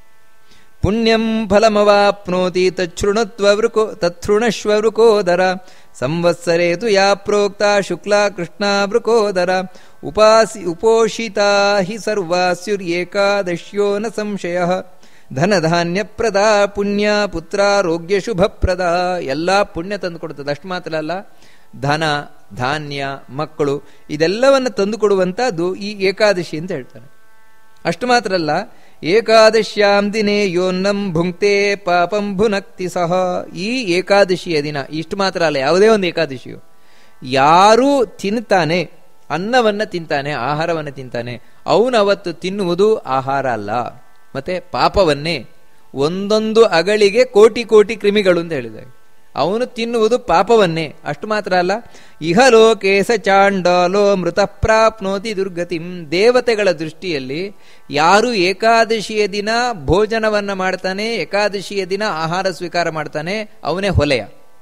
ಪುಣ್ಯಂ ಫಲಮವಾಪ್ನೋತಿ ತೃಣತ್ವವೃಕೋ ತೃಣಶ್ವವೃಕೋದರ ಸಂವತ್ಸರೇ ತು ಯಾ ಪ್ರೋಕ್ತ ಶುಕ್ಲ ಕೃಷ್ಣ ವೃಕೋದರ ಉಪಾಸಿ ಉಪೋಷಿತಾ ಹಿ ಸರ್ವಾಸ್ಯುರ್ಯೇಕಾದಶ್ಯೋ ನ ಸಂಶಯ ಧನಧಾನ್ಯಪ್ರದ ಪುಣ್ಯ ಪುತ್ರಾರೋಗ್ಯ ಶುಭಪ್ರದ ಎಲ್ಲ ಪುಣ್ಯ ತಂದು ಕೊಡುತ್ತದೆ ಅಷ್ಟು ಮಾತ್ರ ಅಲ್ಲ ಧನ ಧಾನ್ಯ ಮಕ್ಕಳು ಇದೆಲ್ಲವನ್ನು ತಂದು ಕೊಡುವಂತಹದ್ದು ಈ ಏಕಾದಶಿ ಅಂತ ಹೇಳ್ತಾರೆ ಅಷ್ಟು ಮಾತ್ರ ಅಲ್ಲ ಏಕಾದಶ್ಯಾಂ ದಿನೇ ಯೋನ್ನಂ ಭುಂಕ್ತೆ ಪಾಪಂ ಭುನಕ್ತಿ ಸಹ ಈ ಏಕಾದಶಿಯ ದಿನ ಇಷ್ಟು ಮಾತ್ರ ಅಲ್ಲ ಯಾವುದೇ ಒಂದು ಏಕಾದಶಿಯು ಯಾರು ತಿಂತಾನೆ ಅನ್ನವನ್ನ ತಿಂತಾನೆ ಆಹಾರವನ್ನು ತಿಂತಾನೆ ಅವನು ಅವತ್ತು ತಿನ್ನುವುದು ಆಹಾರ ಅಲ್ಲ ಮತ್ತೆ ಪಾಪವನ್ನೇ ಒಂದೊಂದು ಅಗಳಿಗೆ ಕೋಟಿ ಕೋಟಿ ಕ್ರಿಮಿಗಳು ಅಂತ ಹೇಳಿದ್ದಾರೆ ಅವನು ತಿನ್ನುವುದು ಪಾಪವನ್ನೇ ಅಷ್ಟು ಮಾತ್ರ ಅಲ್ಲ ಇಹಲೋಕೇಶ ಚಾಂಡಾಲೋ ಮೃತ ಪ್ರಾಪ್ನೋತಿ ದುರ್ಗತಿಂ ದೇವತೆಗಳ ದೃಷ್ಟಿಯಲ್ಲಿ ಯಾರು ಏಕಾದಶಿಯ ದಿನ ಭೋಜನವನ್ನ ಮಾಡ್ತಾನೆ ಏಕಾದಶಿಯ ದಿನ ಆಹಾರ ಸ್ವೀಕಾರ ಮಾಡ್ತಾನೆ ಅವನೇ ಹೊಲೆಯ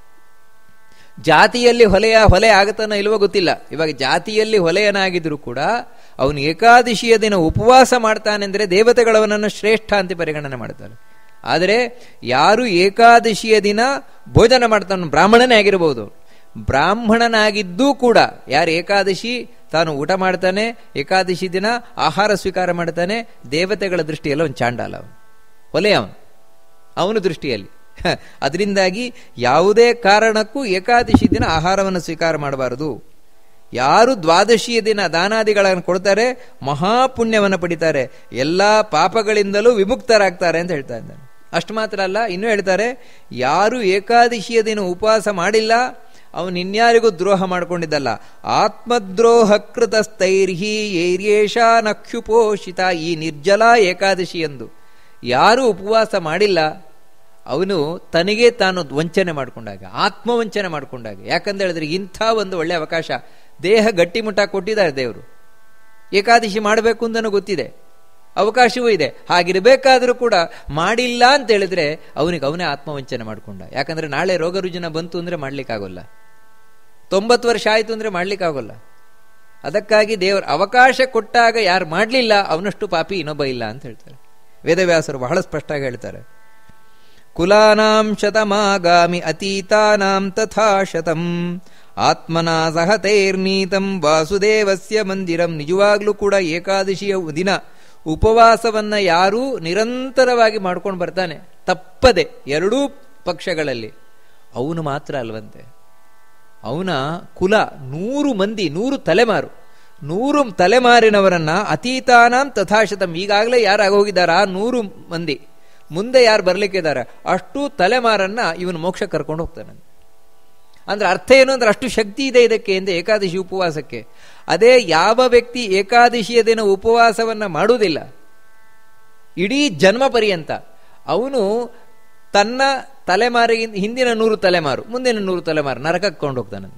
ಜಾತಿಯಲ್ಲಿ ಹೊಲೆಯ ಹೊಲೆ ಆಗತಾನೋ ಇಲ್ವೋ ಗೊತ್ತಿಲ್ಲ ಇವಾಗ ಜಾತಿಯಲ್ಲಿ ಹೊಲೆಯನಾಗಿದ್ರು ಕೂಡ ಅವನು ಏಕಾದಶಿಯ ದಿನ ಉಪವಾಸ ಮಾಡ್ತಾನೆ ಅಂದರೆ ದೇವತೆಗಳವನನ್ನು ಶ್ರೇಷ್ಠ ಅಂತ ಪರಿಗಣನೆ ಮಾಡ್ತಾರೆ ಆದರೆ ಯಾರು ಏಕಾದಶಿಯ ದಿನ ಭೋಜನ ಮಾಡ್ತಾನೆ ಬ್ರಾಹ್ಮಣನೇ ಆಗಿರಬಹುದು ಬ್ರಾಹ್ಮಣನಾಗಿದ್ದೂ ಕೂಡ ಯಾರು ಏಕಾದಶಿ ತಾನು ಊಟ ಮಾಡ್ತಾನೆ ಏಕಾದಶಿ ದಿನ ಆಹಾರ ಸ್ವೀಕಾರ ಮಾಡ್ತಾನೆ ದೇವತೆಗಳ ದೃಷ್ಟಿಯಲ್ಲಿ ಅವನು ಚಾಂಡಾಲ ಅವನು ಹೊಲೆ ಅವನು ಅವನ ದೃಷ್ಟಿಯಲ್ಲಿ ಅದರಿಂದಾಗಿ ಯಾವುದೇ ಕಾರಣಕ್ಕೂ ಏಕಾದಶಿ ದಿನ ಆಹಾರವನ್ನು ಸ್ವೀಕಾರ ಮಾಡಬಾರದು ಯಾರು ದ್ವಾದಶಿಯ ದಿನ ದಾನಾದಿಗಳನ್ನು ಕೊಡ್ತಾರೆ ಮಹಾಪುಣ್ಯವನ್ನು ಪಡಿತಾರೆ ಎಲ್ಲಾ ಪಾಪಗಳಿಂದಲೂ ವಿಮುಕ್ತರಾಗ್ತಾರೆ ಅಂತ ಹೇಳ್ತಾ ಇದ್ದಾನೆ ಅಷ್ಟು ಮಾತ್ರ ಅಲ್ಲ ಇನ್ನೂ ಹೇಳ್ತಾರೆ ಯಾರು ಏಕಾದಶಿಯ ದಿನ ಉಪವಾಸ ಮಾಡಿಲ್ಲ ಅವನು ಇನ್ಯಾರಿಗೂ ದ್ರೋಹ ಮಾಡಿಕೊಂಡಿದ್ದಲ್ಲ ಆತ್ಮದ್ರೋಹ ಕೃತ ಸ್ಥೈರ್ಹಿ ಏರ್ಯೇಷ ನಕ್ಷುಪೋಷಿತ ಈ ನಿರ್ಜಲ ಏಕಾದಶಿ ಎಂದು ಯಾರು ಉಪವಾಸ ಮಾಡಿಲ್ಲ ಅವನು ತನಗೆ ತಾನು ವಂಚನೆ ಮಾಡಿಕೊಂಡಾಗ ಆತ್ಮವಂಚನೆ ಮಾಡಿಕೊಂಡಾಗ ಯಾಕಂತ ಹೇಳಿದ್ರೆ ಇಂಥ ಒಂದು ಒಳ್ಳೆ ಅವಕಾಶ ದೇಹ ಗಟ್ಟಿಮುಟ್ಟ ಕೊಟ್ಟಿದ್ದಾರೆ ದೇವರು ಏಕಾದಶಿ ಮಾಡಬೇಕು ಅಂತನೂ ಗೊತ್ತಿದೆ ಅವಕಾಶವೂ ಇದೆ ಹಾಗಿರಬೇಕಾದರೂ ಕೂಡ ಮಾಡಿಲ್ಲ ಅಂತ ಹೇಳಿದ್ರೆ ಅವನಿಗೆ ಅವನೇ ಆತ್ಮವಂಚನೆ ಮಾಡಿಕೊಂಡ ಯಾಕಂದ್ರೆ ನಾಳೆ ರೋಗ ರುಜಿನ ಬಂತು ಅಂದ್ರೆ ಮಾಡ್ಲಿಕ್ಕಾಗೋಲ್ಲ ತೊಂಬತ್ತು ವರ್ಷ ಆಯ್ತು ಅಂದ್ರೆ ಮಾಡ್ಲಿಕ್ಕಾಗೋಲ್ಲ ಅದಕ್ಕಾಗಿ ದೇವರು ಅವಕಾಶ ಕೊಟ್ಟಾಗ ಯಾರು ಮಾಡಲಿಲ್ಲ ಅವನಷ್ಟು ಪಾಪಿ ಇನ್ನೊಬ್ಬ ಇಲ್ಲ ಅಂತ ಹೇಳ್ತಾರೆ ವೇದವ್ಯಾಸರು ಬಹಳ ಸ್ಪಷ್ಟವಾಗಿ ಹೇಳ್ತಾರೆ ಕುಲಾನಾಂ ಶತಮಾಗಾಮಿ ಅತೀತಾನಾಂ ತಥಾ ಶತಂ ಆತ್ಮನಾ ಸಹತೈರ್ನೀತಂ ವಾಸುದೇವಸ್ಯ ಮಂದಿರಂ ನಿಜವಾಗ್ಲೂ ಕೂಡ ಏಕಾದಶಿಯ ದಿನ ಉಪವಾಸವನ್ನ ಯಾರೂ ನಿರಂತರವಾಗಿ ಮಾಡ್ಕೊಂಡು ಬರ್ತಾನೆ ತಪ್ಪದೆ ಎರಡೂ ಪಕ್ಷಗಳಲ್ಲಿ ಅವನು ಮಾತ್ರ ಅಲ್ವಂತೆ ಅವನ ಕುಲ ನೂರು ಮಂದಿ ನೂರು ತಲೆಮಾರು ನೂರು ತಲೆಮಾರಿನವರನ್ನ ಅತೀತಾನಾಂ ತಥಾಶತಂ ಈಗಾಗಲೇ ಯಾರು ಹೋಗಿದ್ದಾರಾ ನೂರು ಮಂದಿ ಮುಂದೆ ಯಾರು ಬರ್ಲಿಕ್ಕಿದ್ದಾರೆ ಅಷ್ಟು ತಲೆಮಾರನ್ನ ಇವನು ಮೋಕ್ಷ ಕರ್ಕೊಂಡು ಹೋಗ್ತಾನೆ ಅಂದ್ರೆ ಅರ್ಥ ಏನು ಅಂದ್ರೆ ಅಷ್ಟು ಶಕ್ತಿ ಇದೆ ಇದಕ್ಕೆ ಎಂದು ಏಕಾದಶಿ ಉಪವಾಸಕ್ಕೆ ಅದೇ ಯಾವ ವ್ಯಕ್ತಿ ಏಕಾದಶಿಯ ದಿನ ಉಪವಾಸವನ್ನ ಮಾಡುವುದಿಲ್ಲ ಇಡೀ ಜನ್ಮ ಪರ್ಯಂತ ಅವನು ತನ್ನ ತಲೆಮಾರಿಗಿಂತ ಹಿಂದಿನ ನೂರು ತಲೆಮಾರು ಮುಂದಿನ ನೂರು ತಲೆಮಾರು ನರಕಕ್ಕೆ ಕೊಂಡು ಹೋಗ್ತಾನಂತೆ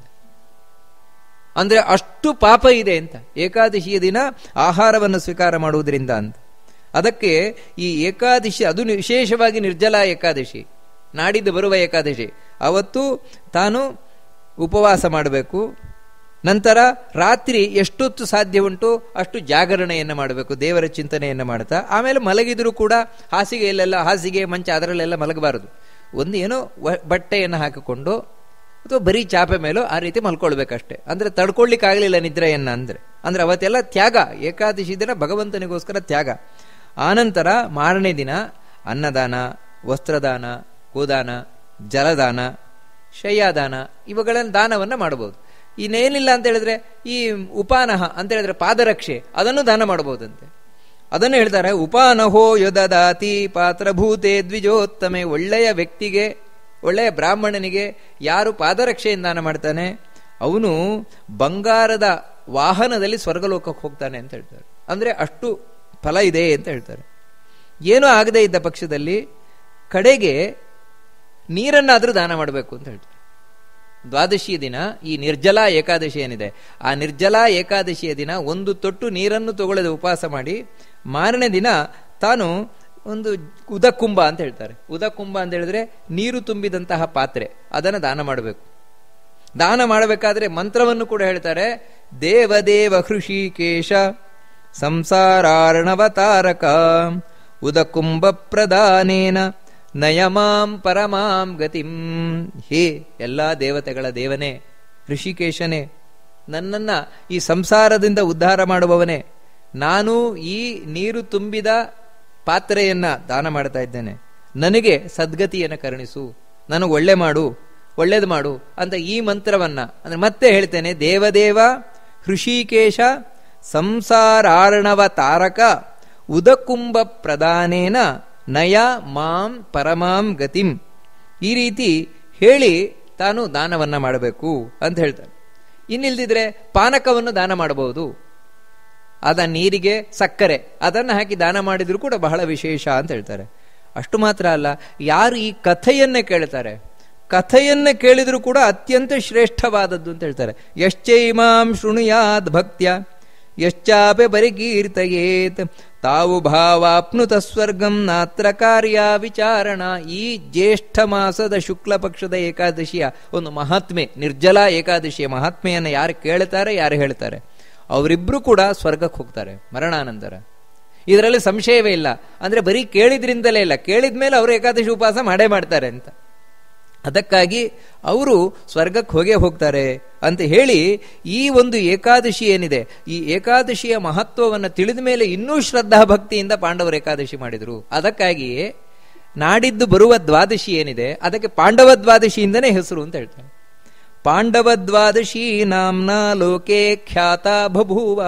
ಅಂದ್ರೆ ಅಷ್ಟು ಪಾಪ ಇದೆ ಅಂತ ಏಕಾದಶಿಯ ದಿನ ಆಹಾರವನ್ನು ಸ್ವೀಕಾರ ಮಾಡುವುದರಿಂದ ಅಂತ ಅದಕ್ಕೆ ಈ ಏಕಾದಶಿ ಅದು ವಿಶೇಷವಾಗಿ ನಿರ್ಜಲ ಏಕಾದಶಿ ನಾಡಿದ್ದು ಬರುವ ಏಕಾದಶಿ ಅವತ್ತು ತಾನು ಉಪವಾಸ ಮಾಡಬೇಕು ನಂತರ ರಾತ್ರಿ ಎಷ್ಟೊತ್ತು ಸಾಧ್ಯ ಉಂಟು ಅಷ್ಟು ಜಾಗರಣೆಯನ್ನು ಮಾಡಬೇಕು ದೇವರ ಚಿಂತನೆಯನ್ನು ಮಾಡ್ತಾ ಆಮೇಲೆ ಮಲಗಿದ್ರು ಕೂಡ ಹಾಸಿಗೆಯಲ್ಲೆಲ್ಲ ಹಾಸಿಗೆ ಮಂಚ ಅದರಲ್ಲೆಲ್ಲ ಮಲಗಬಾರದು ಒಂದು ಏನೋ ಬಟ್ಟೆಯನ್ನು ಹಾಕಿಕೊಂಡು ಅಥವಾ ಬರೀ ಚಾಪೆ ಮೇಲೋ ಆ ರೀತಿ ಮಲ್ಕೊಳ್ಬೇಕಷ್ಟೇ ಅಂದ್ರೆ ತಡ್ಕೊಳ್ಳಿಕ್ಕಾಗಲಿಲ್ಲ ನಿದ್ರೆಯನ್ನ ಅಂದ್ರೆ ಅಂದ್ರೆ ಅವತ್ತೆಲ್ಲ ತ್ಯಾಗ ಏಕಾದಶಿ ದಿನ ಭಗವಂತನಿಗೋಸ್ಕರ ತ್ಯಾಗ ಆನಂತರ ಮಾರನೇ ದಿನ ಅನ್ನದಾನ ವಸ್ತ್ರದಾನ ಗೋದಾನ ಜಲದಾನ ಶಯ್ಯಾದಾನ ಇವುಗಳನ್ನು ದಾನವನ್ನ ಮಾಡಬಹುದು ಇನ್ನೇನಿಲ್ಲ ಅಂತ ಹೇಳಿದ್ರೆ ಈ ಉಪಾನಹ ಅಂತ ಹೇಳಿದ್ರೆ ಪಾದರಕ್ಷೆ ಅದನ್ನು ದಾನ ಮಾಡಬಹುದಂತೆ ಅದನ್ನು ಹೇಳ್ತಾರೆ ಉಪಾನಹೋ ಯೊದದಾತಿ ಪಾತ್ರಭೂತೆ ದ್ವಿಜೋತ್ತಮೆ ಒಳ್ಳೆಯ ವ್ಯಕ್ತಿಗೆ ಒಳ್ಳೆಯ ಬ್ರಾಹ್ಮಣನಿಗೆ ಯಾರು ಪಾದರಕ್ಷೆಯನ್ನು ದಾನ ಮಾಡ್ತಾನೆ ಅವನು ಬಂಗಾರದ ವಾಹನದಲ್ಲಿ ಸ್ವರ್ಗಲೋಕಕ್ಕೆ ಹೋಗ್ತಾನೆ ಅಂತ ಹೇಳ್ತಾರೆ ಅಂದ್ರೆ ಅಷ್ಟು ಫಲ ಇದೆ ಅಂತ ಹೇಳ್ತಾರೆ ಏನೂ ಆಗದೇ ಇದ್ದ ಪಕ್ಷದಲ್ಲಿ ಕಡೆಗೆ ನೀರನ್ನಾದರೂ ದಾನ ಮಾಡಬೇಕು ಅಂತ ಹೇಳ್ತಾರೆ ದ್ವಾದಶಿಯ ದಿನ ಈ ನಿರ್ಜಲಾ ಏಕಾದಶಿ ಏನಿದೆ ಆ ನಿರ್ಜಲಾ ಏಕಾದಶಿಯ ದಿನ ಒಂದು ತೊಟ್ಟು ನೀರನ್ನು ತಗೊಳ್ಳದೆ ಉಪವಾಸ ಮಾಡಿ ಮಾರನೇ ದಿನ ತಾನು ಒಂದು ಉದಕುಂಭ ಅಂತ ಹೇಳ್ತಾರೆ ಉದಕುಂಭ ಅಂತ ಹೇಳಿದ್ರೆ ನೀರು ತುಂಬಿದಂತಹ ಪಾತ್ರೆ ಅದನ್ನು ದಾನ ಮಾಡಬೇಕು ದಾನ ಮಾಡಬೇಕಾದ್ರೆ ಮಂತ್ರವನ್ನು ಕೂಡ ಹೇಳ್ತಾರೆ ದೇವದೇವ ಹೃಷಿಕೇಶ ಸಂಸಾರಾರ್ಣವತಾರಕ ಉದಕುಂಭ ಪ್ರದಾನೇನ ನಯಮಾಂ ಪರಮಾಂ ಗತಿಂ ಹೇ ಎಲ್ಲಾ ದೇವತೆಗಳ ದೇವನೇ ಋಷಿಕೇಶನೇ ನನ್ನನ್ನ ಈ ಸಂಸಾರದಿಂದ ಉದ್ಧಾರ ಮಾಡುವವನೇ ನಾನು ಈ ನೀರು ತುಂಬಿದ ಪಾತ್ರೆಯನ್ನ ದಾನ ಮಾಡ್ತಾ ಇದ್ದೇನೆ ನನಗೆ ಸದ್ಗತಿಯನ್ನು ಕರುಣಿಸು ನನಗೆ ಒಳ್ಳೆ ಮಾಡು ಒಳ್ಳೇದು ಮಾಡು ಅಂತ ಈ ಮಂತ್ರವನ್ನ ಅಂದ್ರೆ ಮತ್ತೆ ಹೇಳ್ತೇನೆ ದೇವದೇವ ಹೃಷಿಕೇಶ ಸಂಸಾರಾರ್ಣವ ತಾರಕ ಉದಕುಂಭ ಪ್ರದಾನೇನ ನಯ ಮಾಂ ಪರಮಾಂ ಗತಿಂ ಈ ರೀತಿ ಹೇಳಿ ತಾನು ದಾನವನ್ನ ಮಾಡಬೇಕು ಅಂತ ಹೇಳ್ತಾರೆ ಇನ್ನಿಲ್ದಿದ್ರೆ ಪಾನಕವನ್ನು ದಾನ ಮಾಡಬಹುದು ಅದ ನೀರಿಗೆ ಸಕ್ಕರೆ ಅದನ್ನು ಹಾಕಿ ದಾನ ಮಾಡಿದ್ರು ಕೂಡ ಬಹಳ ವಿಶೇಷ ಅಂತ ಹೇಳ್ತಾರೆ ಅಷ್ಟು ಮಾತ್ರ ಅಲ್ಲ ಯಾರು ಈ ಕಥೆಯನ್ನೇ ಕೇಳ್ತಾರೆ ಕಥೆಯನ್ನ ಕೇಳಿದ್ರು ಕೂಡ ಅತ್ಯಂತ ಶ್ರೇಷ್ಠವಾದದ್ದು ಅಂತ ಹೇಳ್ತಾರೆ ಯಶ್ಚೈಮಾಂ ಶೃಣುಯಾದ್ ಭಕ್ತ್ಯ ಯಶ್ಚಾಪೆ ಪರಿಕೀರ್ತಯೇತ್ ತಾವು ಭಾವಾಪ್ನುತ ಸ್ವರ್ಗಂ ನಾತ್ರ ಕಾರ್ಯ ವಿಚಾರಣ ಈ ಜ್ಯೇಷ್ಠ ಮಾಸದ ಶುಕ್ಲ ಪಕ್ಷದ ಏಕಾದಶಿಯ ಒಂದು ಮಹಾತ್ಮೆ ನಿರ್ಜಲ ಏಕಾದಶಿಯ ಮಹಾತ್ಮೆಯನ್ನು ಯಾರು ಕೇಳ್ತಾರೆ ಯಾರು ಹೇಳ್ತಾರೆ ಅವರಿಬ್ರು ಕೂಡ ಸ್ವರ್ಗಕ್ಕೆ ಹೋಗ್ತಾರೆ ಮರಣಾನಂತರ ಇದರಲ್ಲಿ ಸಂಶಯವೇ ಇಲ್ಲ ಅಂದ್ರೆ ಬರೀ ಕೇಳಿದ್ರಿಂದಲೇ ಇಲ್ಲ ಕೇಳಿದ್ಮೇಲೆ ಅವರು ಏಕಾದಶಿ ಉಪವಾಸ ಮಾಡೇ ಮಾಡ್ತಾರೆ ಅಂತ ಅದಕ್ಕಾಗಿ ಅವರು ಸ್ವರ್ಗಕ್ಕೆ ಹೋಗೇ ಹೋಗ್ತಾರೆ ಅಂತ ಹೇಳಿ ಈ ಒಂದು ಏಕಾದಶಿ ಏನಿದೆ ಈ ಏಕಾದಶಿಯ ಮಹತ್ವವನ್ನು ತಿಳಿದ ಮೇಲೆ ಇನ್ನೂ ಶ್ರದ್ಧಾ ಭಕ್ತಿಯಿಂದ ಪಾಂಡವರು ಏಕಾದಶಿ ಮಾಡಿದರು ಅದಕ್ಕಾಗಿಯೇ ನಾಡಿದ್ದು ಬರುವ ದ್ವಾದಶಿ ಏನಿದೆ ಅದಕ್ಕೆ ಪಾಂಡವ ದ್ವಾದಶಿಯಿಂದನೇ ಹೆಸರು ಅಂತ ಹೇಳ್ತಾರೆ ಪಾಂಡವ ದ್ವಾದಶಿ ನಾಮ್ನ ಲೋಕೆ ಖ್ಯಾತ ಬಭೂವ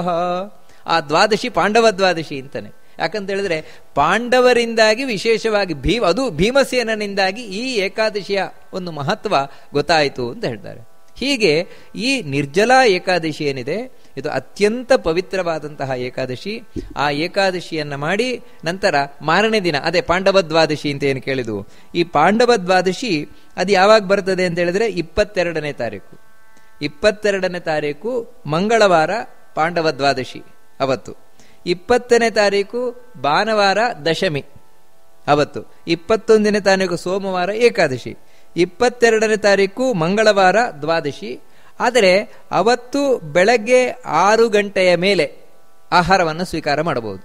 ಆ ದ್ವಾದಶಿ ಪಾಂಡವ ದ್ವಾದಶಿ ಅಂತಾನೆ ಯಾಕಂತ ಹೇಳಿದ್ರೆ ಪಾಂಡವರಿಂದಾಗಿ ವಿಶೇಷವಾಗಿ ಭೀಮ ಅದು ಭೀಮಸೇನನಿಂದಾಗಿ ಈ ಏಕಾದಶಿಯ ಒಂದು ಮಹತ್ವ ಗೊತ್ತಾಯಿತು ಅಂತ ಹೇಳ್ತಾರೆ ಹೀಗೆ ಈ ನಿರ್ಜಲ ಏಕಾದಶಿ ಏನಿದೆ ಇದು ಅತ್ಯಂತ ಪವಿತ್ರವಾದಂತಹ ಏಕಾದಶಿ ಆ ಏಕಾದಶಿಯನ್ನ ಮಾಡಿ ನಂತರ ಮಾರನೇ ದಿನ ಅದೇ ಪಾಂಡವ ದ್ವಾದಶಿ ಅಂತ ಏನು ಕೇಳಿದು ಈ ಪಾಂಡವ ದ್ವಾದಶಿ ಅದು ಯಾವಾಗ ಬರ್ತದೆ ಅಂತ ಹೇಳಿದ್ರೆ ಇಪ್ಪತ್ತೆರಡನೇ ತಾರೀಕು ಇಪ್ಪತ್ತೆರಡನೇ ತಾರೀಕು ಮಂಗಳವಾರ ಪಾಂಡವ ದ್ವಾದಶಿ ಅವತ್ತು ಇಪ್ಪತ್ತನೇ ತಾರೀಕು ಭಾನುವಾರ ದಶಮಿ ಅವತ್ತು ಇಪ್ಪತ್ತೊಂದನೇ ತಾರೀಕು ಸೋಮವಾರ ಏಕಾದಶಿ ಇಪ್ಪತ್ತೆರಡನೇ ತಾರೀಕು ಮಂಗಳವಾರ ದ್ವಾದಶಿ ಆದರೆ ಅವತ್ತು ಬೆಳಗ್ಗೆ ಆರು ಗಂಟೆಯ ಮೇಲೆ ಆಹಾರವನ್ನು ಸ್ವೀಕಾರ ಮಾಡಬಹುದು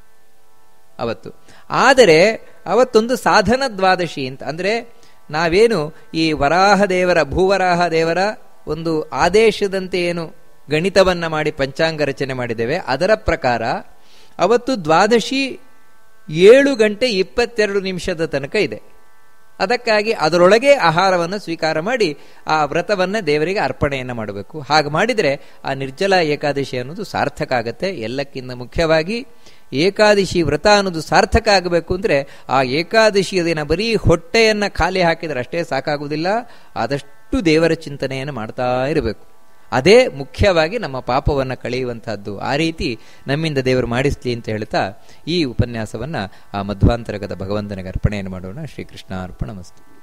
ಅವತ್ತು ಆದರೆ ಅವತ್ತೊಂದು ಸಾಧನ ದ್ವಾದಶಿ ಅಂತ ಅಂದ್ರೆ ನಾವೇನು ಈ ವರಾಹ ದೇವರ ಭೂವರಾಹ ದೇವರ ಒಂದು ಆದೇಶದಂತೆ ಏನು ಗಣಿತವನ್ನ ಮಾಡಿ ಪಂಚಾಂಗ ರಚನೆ ಮಾಡಿದ್ದೇವೆ ಅದರ ಪ್ರಕಾರ ಅವತ್ತು ದ್ವಾದಶಿ ಏಳು ಗಂಟೆ ಇಪ್ಪತ್ತೆರಡು ನಿಮಿಷದ ತನಕ ಇದೆ ಅದಕ್ಕಾಗಿ ಅದರೊಳಗೆ ಆಹಾರವನ್ನು ಸ್ವೀಕಾರ ಮಾಡಿ ಆ ವ್ರತವನ್ನ ದೇವರಿಗೆ ಅರ್ಪಣೆಯನ್ನು ಮಾಡಬೇಕು ಹಾಗೆ ಮಾಡಿದರೆ ಆ ನಿರ್ಜಲ ಏಕಾದಶಿ ಅನ್ನೋದು ಸಾರ್ಥಕ ಆಗತ್ತೆ ಎಲ್ಲಕ್ಕಿಂತ ಮುಖ್ಯವಾಗಿ ಏಕಾದಶಿ ವ್ರತ ಅನ್ನೋದು ಸಾರ್ಥಕ ಆಗಬೇಕು ಅಂದ್ರೆ ಆ ಏಕಾದಶಿಯ ದಿನ ಬರೀ ಹೊಟ್ಟೆಯನ್ನ ಖಾಲಿ ಹಾಕಿದ್ರೆ ಅಷ್ಟೇ ಸಾಕಾಗುವುದಿಲ್ಲ ಆದಷ್ಟು ದೇವರ ಚಿಂತನೆಯನ್ನು ಮಾಡ್ತಾ ಇರಬೇಕು ಅದೇ ಮುಖ್ಯವಾಗಿ ನಮ್ಮ ಪಾಪವನ್ನು ಕಳೆಯುವಂತಹದ್ದು ಆ ರೀತಿ ನಮ್ಮಿಂದ ದೇವರು ಮಾಡಿಸ್ಲಿ ಅಂತ ಹೇಳ್ತಾ ಈ ಉಪನ್ಯಾಸವನ್ನ ಆ ಮಧ್ವಾಂತರಗದ ಭಗವಂತನಿಗೆ ಅರ್ಪಣೆಯನ್ನು ಮಾಡೋಣ ಶ್ರೀಕೃಷ್ಣ ಅರ್ಪಣ ಮಸ್ತು